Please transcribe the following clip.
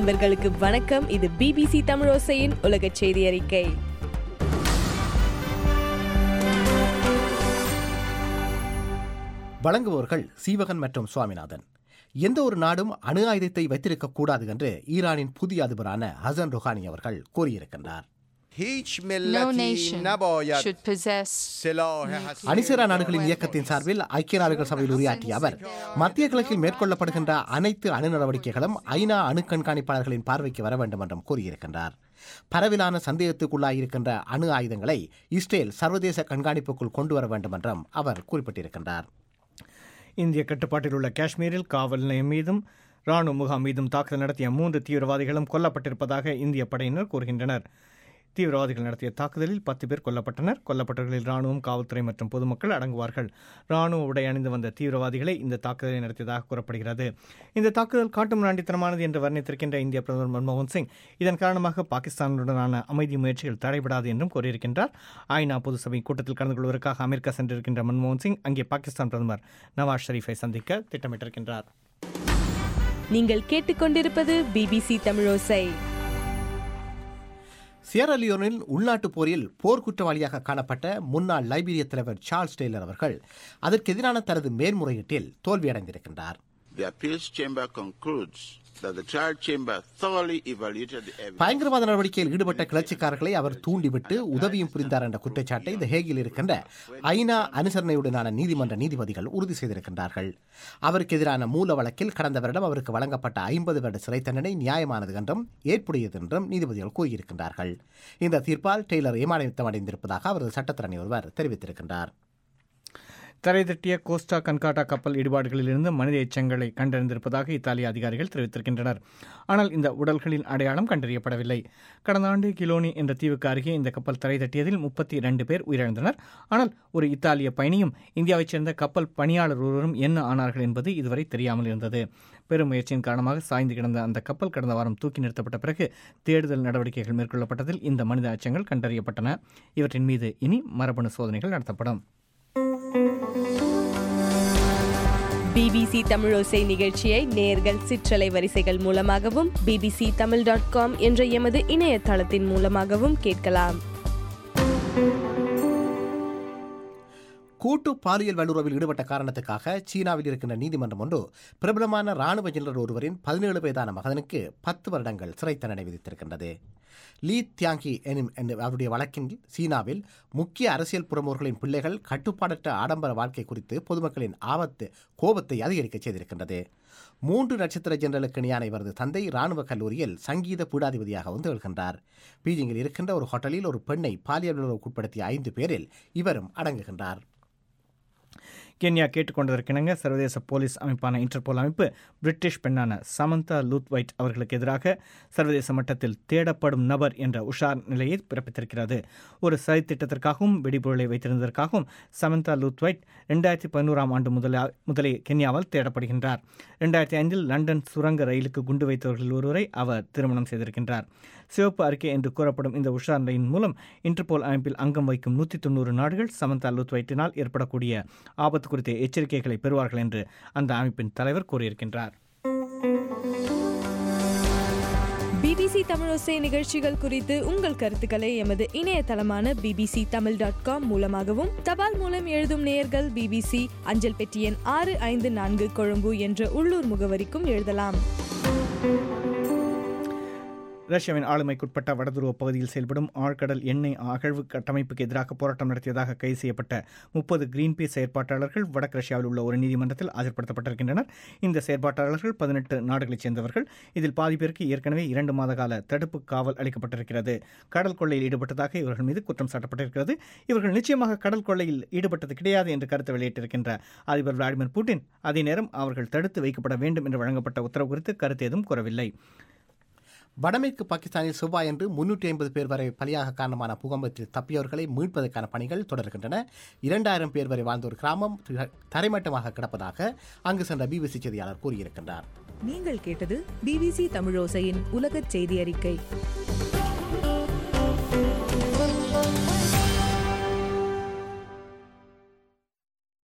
அன்பர்களுக்கு வணக்கம் இது பிபிசி தமிழோசையின் உலக செய்தி அறிக்கை வழங்குபவர்கள் சீவகன் மற்றும் சுவாமிநாதன் எந்த ஒரு நாடும் அணு ஆயுதத்தை வைத்திருக்க கூடாது என்று ஈரானின் புதிய அதிபரான ஹசன் ருஹானி அவர்கள் கூறியிருக்கின்றார் هیچ No ملتی nation نباید should possess سلاح هسته அணிசேரா நாடுகளின் இயக்கத்தின் சார்பில் ஐக்கிய நாடுகள் சபையில் உரையாற்றிய அவர் மத்திய கிழக்கில் மேற்கொள்ளப்படுகின்ற அனைத்து அணு நடவடிக்கைகளும் ஐநா அணு கண்காணிப்பாளர்களின் பார்வைக்கு வர வேண்டும் என்றும் கூறியிருக்கின்றார் பரவிலான சந்தேகத்துக்குள்ளாயிருக்கின்ற அணு ஆயுதங்களை இஸ்ரேல் சர்வதேச கண்காணிப்புக்குள் கொண்டு வர வேண்டும் என்றும் அவர் குறிப்பிட்டிருக்கின்றார் இந்திய கட்டுப்பாட்டில் உள்ள காஷ்மீரில் காவல் நிலையம் மீதும் ராணுவ முகாம் மீதும் தாக்குதல் நடத்திய மூன்று தீவிரவாதிகளும் கொல்லப்பட்டிருப்பதாக இந்திய படையினர் கூறுகின்றனர் தீவிரவாதிகள் நடத்திய தாக்குதலில் பத்து பேர் கொல்லப்பட்டனர் கொல்லப்பட்டவர்களில் ராணுவம் காவல்துறை மற்றும் பொதுமக்கள் அடங்குவார்கள் ராணுவ உடை அணிந்து வந்த தீவிரவாதிகளை இந்த தாக்குதலை நடத்தியதாக கூறப்படுகிறது இந்த தாக்குதல் காட்டு மிராண்டித்தனமானது என்று வர்ணித்திருக்கின்ற இந்திய பிரதமர் மன்மோகன் சிங் இதன் காரணமாக பாகிஸ்தானுடனான அமைதி முயற்சிகள் தடைபடாது என்றும் கூறியிருக்கின்றார் ஐநா பொதுசபை கூட்டத்தில் கலந்து கொள்வதற்காக அமெரிக்கா சென்றிருக்கின்ற மன்மோகன் சிங் அங்கே பாகிஸ்தான் பிரதமர் நவாஸ் ஷெரீஃபை சந்திக்க திட்டமிட்டிருக்கின்றார் நீங்கள் கேட்டுக்கொண்டிருப்பது பிபிசி தமிழோசை சியரலியோனில் உள்நாட்டுப் போரில் போர் குற்றவாளியாக காணப்பட்ட முன்னாள் லைபீரிய தலைவர் சார்ல்ஸ் டெய்லர் அவர்கள் அதற்கு எதிரான தனது மேல்முறையீட்டில் தோல்வியடைந்திருக்கின்றார் The appeals chamber concludes that the trial chamber thoroughly evaluated the evidence. பயங்கரவாத நடவடிக்கையில் ஈடுபட்ட கிளர்ச்சிக்காரர்களை அவர் தூண்டிவிட்டு உதவியும் புரிந்தார் என்ற குற்றச்சாட்டை இந்த ஹேகில் இருக்கின்ற ஐநா அனுசரணையுடனான நீதிமன்ற நீதிபதிகள் உறுதி செய்திருக்கின்றார்கள் அவருக்கு எதிரான மூல வழக்கில் கடந்த வருடம் அவருக்கு வழங்கப்பட்ட ஐம்பது வருட சிறை தண்டனை நியாயமானது என்றும் ஏற்புடையது என்றும் நீதிபதிகள் கூறியிருக்கின்றார்கள் இந்த தீர்ப்பால் டெய்லர் ஏமாற்றமடைந்திருப்பதாக அடைந்திருப்பதாக அவரது சட்டத்தரணி ஒருவர் தெரிவித்திருக்கின்றார் தரை தட்டிய கோஸ்டா கன்காட்டா கப்பல் இடிபாடுகளிலிருந்து மனித எச்சங்களை கண்டறிந்திருப்பதாக இத்தாலிய அதிகாரிகள் தெரிவித்திருக்கின்றனர் ஆனால் இந்த உடல்களின் அடையாளம் கண்டறியப்படவில்லை கடந்த ஆண்டு கிலோனி என்ற தீவுக்கு அருகே இந்த கப்பல் தரை தட்டியதில் முப்பத்தி இரண்டு பேர் உயிரிழந்தனர் ஆனால் ஒரு இத்தாலிய பயணியும் இந்தியாவைச் சேர்ந்த கப்பல் பணியாளர் ஒருவரும் என்ன ஆனார்கள் என்பது இதுவரை தெரியாமல் இருந்தது பெரும் முயற்சியின் காரணமாக சாய்ந்து கிடந்த அந்த கப்பல் கடந்த வாரம் தூக்கி நிறுத்தப்பட்ட பிறகு தேடுதல் நடவடிக்கைகள் மேற்கொள்ளப்பட்டதில் இந்த மனித அச்சங்கள் கண்டறியப்பட்டன இவற்றின் மீது இனி மரபணு சோதனைகள் நடத்தப்படும் பிபிசி தமிழோசை நிகழ்ச்சியை நேர்கள் சிற்றலை வரிசைகள் மூலமாகவும் பிபிசி தமிழ் டாட் காம் என்ற எமது இணையதளத்தின் மூலமாகவும் கேட்கலாம் கூட்டு பாலியல் வல்லுறவில் ஈடுபட்ட காரணத்துக்காக சீனாவில் இருக்கின்ற நீதிமன்றம் ஒன்று பிரபலமான ராணுவ ஜெனரல் ஒருவரின் பதினேழு வயதான மகனுக்கு பத்து வருடங்கள் சிறை தண்டனை விதித்திருக்கின்றது லீ தியாங்கி எனும் என்ற அவருடைய வழக்கில் சீனாவில் முக்கிய அரசியல் பிரமுகர்களின் பிள்ளைகள் கட்டுப்பாடற்ற ஆடம்பர வாழ்க்கை குறித்து பொதுமக்களின் ஆபத்து கோபத்தை அதிகரிக்க செய்திருக்கின்றது மூன்று நட்சத்திர ஜெனரலுக்கு இணையான இவரது தந்தை ராணுவ கல்லூரியில் சங்கீத பீடாதிபதியாகவும் திகழ்கின்றார் பீஜிங்கில் இருக்கின்ற ஒரு ஹோட்டலில் ஒரு பெண்ணை பாலியல் உறவுக்குட்படுத்திய ஐந்து பேரில் இவரும் அடங்குகின்றார் கென்யா கேட்டுக்கொண்டதற்கிணங்க சர்வதேச போலீஸ் அமைப்பான இன்டர்போல் அமைப்பு பிரிட்டிஷ் பெண்ணான சமந்தா லூத்வைட் அவர்களுக்கு எதிராக சர்வதேச மட்டத்தில் தேடப்படும் நபர் என்ற உஷார் நிலையை பிறப்பித்திருக்கிறது ஒரு சதித்திட்டத்திற்காகவும் வெடிபொருளை வைத்திருந்ததற்காகவும் சமந்தா லூத்வைட் ரெண்டாயிரத்தி பதினோராம் ஆண்டு முதல முதலே கென்யாவால் தேடப்படுகின்றார் ரெண்டாயிரத்தி ஐந்தில் லண்டன் சுரங்க ரயிலுக்கு குண்டு வைத்தவர்களில் ஒருவரை அவர் திருமணம் செய்திருக்கின்றார் சிவப்பு அறிக்கை என்று கூறப்படும் இந்த உஷார் நிலையின் மூலம் இன்டர்போல் அமைப்பில் அங்கம் வைக்கும் நூற்றி தொண்ணூறு நாடுகள் சமந்தா லூத்வைட்டினால் ஏற்படக்கூடிய ஆபத்து குறித்த எச்சரிக்கைகளை பெறுவார்கள் என்று அந்த அமைப்பின் தலைவர் கூறியிருக்கின்றார் பிபிசி தமிழோசை நிகழ்ச்சிகள் குறித்து உங்கள் கருத்துக்களை எமது இணையதளமான பிபிசி தமிழ் டாட் காம் மூலமாகவும் தபால் மூலம் எழுதும் நேயர்கள் பிபிசி அஞ்சல் பெட்டி எண் ஆறு ஐந்து நான்கு கொழும்பு என்ற உள்ளூர் முகவரிக்கும் எழுதலாம் ரஷ்யாவின் ஆளுமைக்குட்பட்ட வடதுருவ பகுதியில் செயல்படும் ஆழ்கடல் எண்ணெய் அகழ்வு கட்டமைப்புக்கு எதிராக போராட்டம் நடத்தியதாக கைது செய்யப்பட்ட முப்பது கிரீன்பீஸ் செயற்பாட்டாளர்கள் வடக்கு ரஷ்யாவில் உள்ள ஒரு நீதிமன்றத்தில் ஆஜர்படுத்தப்பட்டிருக்கின்றனர் இந்த செயற்பாட்டாளர்கள் பதினெட்டு நாடுகளைச் சேர்ந்தவர்கள் இதில் பாதி பேருக்கு ஏற்கனவே இரண்டு மாத கால தடுப்பு காவல் அளிக்கப்பட்டிருக்கிறது கடல் கொள்ளையில் ஈடுபட்டதாக இவர்கள் மீது குற்றம் சாட்டப்பட்டிருக்கிறது இவர்கள் நிச்சயமாக கடல் கொள்ளையில் ஈடுபட்டது கிடையாது என்று கருத்து வெளியிட்டிருக்கின்ற அதிபர் விளாடிமிர் புட்டின் அதே நேரம் அவர்கள் தடுத்து வைக்கப்பட வேண்டும் என்று வழங்கப்பட்ட உத்தரவு குறித்து கருத்து ஏதும் கூறவில்லை வடமேற்கு பாகிஸ்தானில் செவ்வாயன்று முன்னூற்றி ஐம்பது பேர் வரை பலியாக காரணமான பூகம்பத்தில் தப்பியவர்களை மீட்பதற்கான பணிகள் தொடர்கின்றன இரண்டாயிரம் பேர் வரை வாழ்ந்த ஒரு கிராமம் த- தரைமட்டமாக கிடப்பதாக அங்கு சென்ற பிபிசி செய்தியாளர் கூறியிருக்கின்றார் நீங்கள் கேட்டது பிபிசி தமிழோசையின் உலகச் செய்தி அறிக்கை